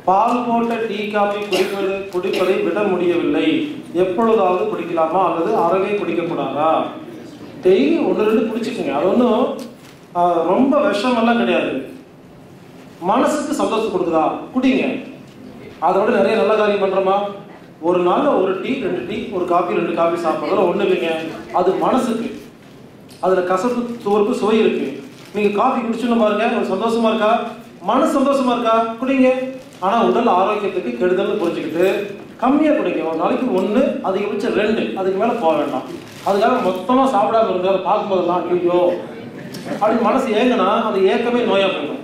பால் போட்ட tea coffee குடிப்பது குடிப்பதை விட முடியவில்லை எப்பொழுதாவது குடிக்கலாமா அல்லது அறவே குடிக்கக்கூடாதா டெய்லி ஒன்று ரெண்டு குடிச்சுக்கோங்க அது ஒன்றும் ரொம்ப விஷமெல்லாம் கிடையாது மனசுக்கு சந்தோஷம் கொடுக்குதா குடிங்க அதோட நிறைய நல்ல காரியம் பண்றோமா ஒரு நாள்ல ஒரு டீ ரெண்டு டீ ஒரு காபி ரெண்டு காபி சாப்பிட்றதுல ஒண்ணு இல்லைங்க அது மனசுக்கு அதுல கசப்பு சுவர்ப்பு சுவை இருக்கு நீங்க காபி குடிச்சுன்னு பாருங்க ஒரு சந்தோஷமா இருக்கா மனசு சந்தோஷமா இருக்கா குடிங்க ஆனா உடல் ஆரோக்கியத்துக்கு கெடுதல்னு புரிஞ்சுக்கிட்டு கம்மியா குடிங்க ஒரு நாளைக்கு ஒண்ணு அதிகபட்சம் ரெண்டு அதுக்கு மேல போக வேண்டாம் அதுக்காக மொத்தமா சாப்பிடாம இருந்தா அதை பார்க்கும்போதெல்லாம் ஐயோ அப்படி மனசு ஏங்குனா அது ஏக்கமே நோயா போயிடும்